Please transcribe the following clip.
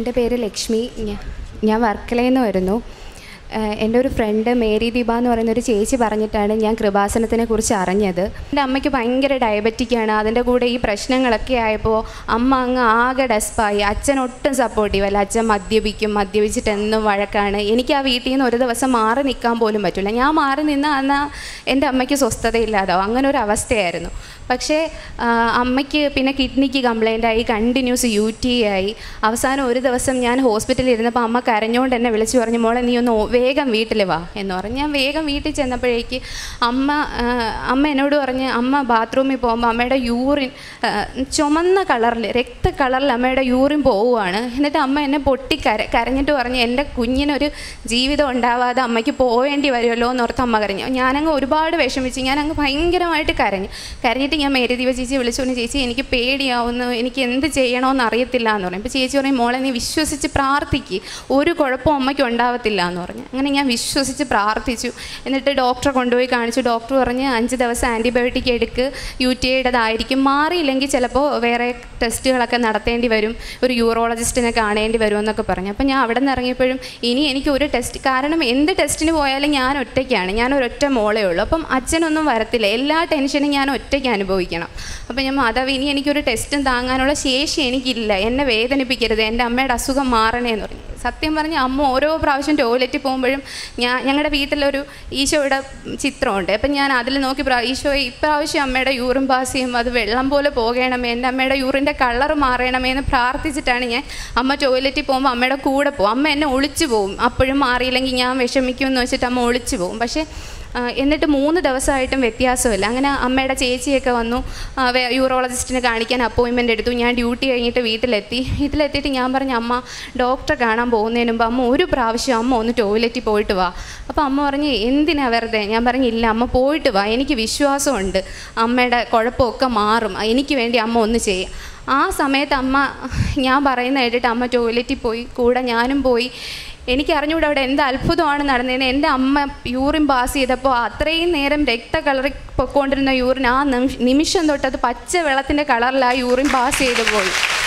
എൻ്റെ പേര് ലക്ഷ്മി ഞാ- ഞാൻ വർക്കലയിൽ നിന്ന് വരുന്നു ഏഹ് എൻ്റെ ഒരു ഫ്രണ്ട് മേരി ദീപ എന്ന് പറയുന്ന ഒരു ചേച്ചി പറഞ്ഞിട്ടാണ് ഞാൻ കൃപാസനത്തിനെ കുറിച്ച് അറിഞ്ഞത് എൻ്റെ അമ്മയ്ക്ക് ഭയങ്കര ഡയബറ്റിക്കാണ് അതിൻ്റെ കൂടെ ഈ പ്രശ്നങ്ങളൊക്കെ ആയപ്പോൾ അമ്മ അങ്ങ് ആകെ ഡെസ്പായി അച്ഛൻ ഒട്ടും സപ്പോർട്ടീവ് അല്ല അച്ഛൻ മദ്യപിക്കും മദ്യപിച്ചിട്ട് എന്നും വഴക്കാണ് എനിക്ക് ആ വീട്ടിൽ നിന്ന് ഒരു ദിവസം മാറി നിൽക്കാൻ പോലും പറ്റില്ല ഞാൻ മാറി നിന്ന് അന്ന് എൻ്റെ അമ്മയ്ക്ക് സ്വസ്ഥതയില്ലാതാവും അങ്ങനെ ഒരു അവസ്ഥയായിരുന്നു പക്ഷേ ആ, അമ്മയ്ക്ക് പിന്നെ കിഡ്നിക്ക് കംപ്ലൈൻ്റ് ആയി കണ്ടിന്യൂസ് യു ടി ആയി അവസാനം ഒരു ദിവസം ഞാൻ ഹോസ്പിറ്റലിൽ ഇരുന്നപ്പോൾ അമ്മ കരഞ്ഞുകൊണ്ട് എന്നെ വിളിച്ചു പറഞ്ഞു മോളെ നീ ഒന്ന് ഓ- വേഗം വീട്ടിൽ വാ എന്ന് പറഞ്ഞു ഞാൻ വേഗം വീട്ടിൽ ചെന്നപ്പോഴേക്ക് അമ്മ ആ, അമ്മ എന്നോട് പറഞ്ഞ് അമ്മ ബാത്റൂമിൽ പോകുമ്പോൾ അമ്മയുടെ യൂറിൻ ആ, ചുമന്ന കളറിൽ രക്ത കളറിൽ അമ്മയുടെ യൂറിൻ പോവുകയാണ് എന്നിട്ട് അമ്മ എന്നെ പൊട്ടി കര കരഞ്ഞിട്ട് പറഞ്ഞ് എൻ്റെ കുഞ്ഞിനൊരു ജീവിതം ഉണ്ടാവാതെ അമ്മയ്ക്ക് പോവേണ്ടി വരുമല്ലോ എന്നോർത്ത് അമ്മ കരഞ്ഞു ഞാനങ്ങ് ഒരുപാട് വിഷമിച്ച് ഞാനങ്ങ് ഭയങ്കരമായിട്ട് കരഞ്ഞു കരഞ്ഞിട്ട് ഞാൻ മേരദീപ ചേച്ചി വിളിച്ചുകൊണ്ട് ചേച്ചി എനിക്ക് പേടിയാവുന്നു എനിക്ക് എന്ത് ചെയ്യണമെന്ന് അറിയത്തില്ല എന്ന് പറയും അപ്പോൾ ചേച്ചി പറയും മോളെ നീ വിശ്വസിച്ച് പ്രാർത്ഥിക്ക് ഒരു കുഴപ്പവും അമ്മയ്ക്ക് ഉണ്ടാവത്തില്ല എന്ന് പറഞ്ഞു അങ്ങനെ ഞാൻ വിശ്വസിച്ച് പ്രാർത്ഥിച്ചു എന്നിട്ട് ഡോക്ടറെ കൊണ്ടുപോയി കാണിച്ചു ഡോക്ടർ പറഞ്ഞ് അഞ്ച് ദിവസം ആൻറ്റിബയോട്ടിക് എടുക്ക് യു ടി ഐയുടേതായിരിക്കും മാറിയില്ലെങ്കിൽ ചിലപ്പോൾ വേറെ ടെസ്റ്റുകളൊക്കെ നടത്തേണ്ടി വരും ഒരു യൂറോളജിസ്റ്റിനെ കാണേണ്ടി വരും എന്നൊക്കെ പറഞ്ഞു അപ്പോൾ ഞാൻ അവിടെ നിന്ന് ഇറങ്ങിയപ്പോഴും ഇനി എനിക്ക് ഒരു ടെസ്റ്റ് കാരണം എന്ത് ടെസ്റ്റിന് പോയാലും ഞാൻ ഒറ്റയ്ക്കാണ് ഞാൻ ഒരൊറ്റ മോളേ ഉള്ളൂ അപ്പം അച്ഛനൊന്നും വരത്തില്ല എല്ലാ ടെൻഷനും ഞാൻ ഒറ്റയ്ക്ക് അനുഭവിക്കണം അപ്പം ഞാൻ മാതാവ് ഇനി എനിക്കൊരു ടെസ്റ്റും താങ്ങാനുള്ള ശേഷി എനിക്കില്ല എന്നെ വേദനിപ്പിക്കരുത് എൻ്റെ അമ്മയുടെ അസുഖം മാറണേ എന്ന് പറഞ്ഞു സത്യം പറഞ്ഞ അമ്മ ഓരോ പ്രാവശ്യം ടോയ്ലറ്റിൽ പോകുമ്പോഴും ഞാൻ ഞങ്ങളുടെ വീട്ടിലൊരു ഈശോയുടെ ചിത്രമുണ്ട് അപ്പം ഞാൻ അതിൽ നോക്കി പ്രാ ഈശോ ഇപ്രാവശ്യം അമ്മയുടെ യൂറിൻ പാസ് ചെയ്യുമ്പോൾ അത് വെള്ളം പോലെ പോകണമേ എൻ്റെ അമ്മയുടെ യൂറിൻ്റെ കളർ മാറണമേ എന്ന് പ്രാർത്ഥിച്ചിട്ടാണ് ഞാൻ അമ്മ ടോയ്ലറ്റിൽ പോകുമ്പോൾ അമ്മയുടെ കൂടെ പോകും അമ്മ എന്നെ ഒളിച്ചു പോകും അപ്പോഴും മാറിയില്ലെങ്കിൽ ഞാൻ വിഷമിക്കുമെന്ന് വെച്ചിട്ട് അമ്മ ഒളിച്ചു പോകും പക്ഷേ ആ, എന്നിട്ട് മൂന്ന് ദിവസമായിട്ടും വ്യത്യാസമില്ല അങ്ങനെ അമ്മയുടെ ചേച്ചിയൊക്കെ വന്നു ആ, വേ- യൂറോളജിസ്റ്റിനെ കാണിക്കാൻ അപ്പോയിൻമെൻ്റ് എടുത്തു ഞാൻ ഡ്യൂട്ടി കഴിഞ്ഞിട്ട് വീട്ടിലെത്തി വീട്ടിലെത്തിയിട്ട് ഞാൻ പറഞ്ഞു അമ്മ ഡോക്ടറെ കാണാൻ പോകുന്നതിന് മുമ്പ് അമ്മ ഒരു പ്രാവശ്യം അമ്മ ഒന്ന് ടോയ്ലറ്റിൽ പോയിട്ട് വാ അപ്പോൾ അമ്മ പറഞ്ഞ് എന്തിനാ വെറുതെ ഞാൻ പറഞ്ഞു ഇല്ല അമ്മ പോയിട്ട് വാ എനിക്ക് വിശ്വാസമുണ്ട് അമ്മയുടെ കുഴപ്പമൊക്കെ മാറും എനിക്ക് വേണ്ടി അമ്മ ഒന്ന് ചെയ്യും ആ സമയത്ത് അമ്മ ഞാൻ പറയുന്ന കേട്ടിട്ട് അമ്മ ടോയ്ലറ്റിൽ പോയി കൂടെ ഞാനും പോയി എനിക്ക് അറിഞ്ഞൂടെ അവിടെ എന്ത് അത്ഭുതമാണ് നടന്നതെന്ന് എൻ്റെ അമ്മ യൂറിൻ പാസ് ചെയ്തപ്പോൾ അത്രയും നേരം രക്ത കളറിൽ പൊക്കോണ്ടിരുന്ന യൂറിൻ ആ നിമിഷ- നിമിഷം തൊട്ട് അത് പച്ച വെള്ളത്തിൻ്റെ കളറിൽ ആ യൂറിൻ പാസ് ചെയ്ത് പോയി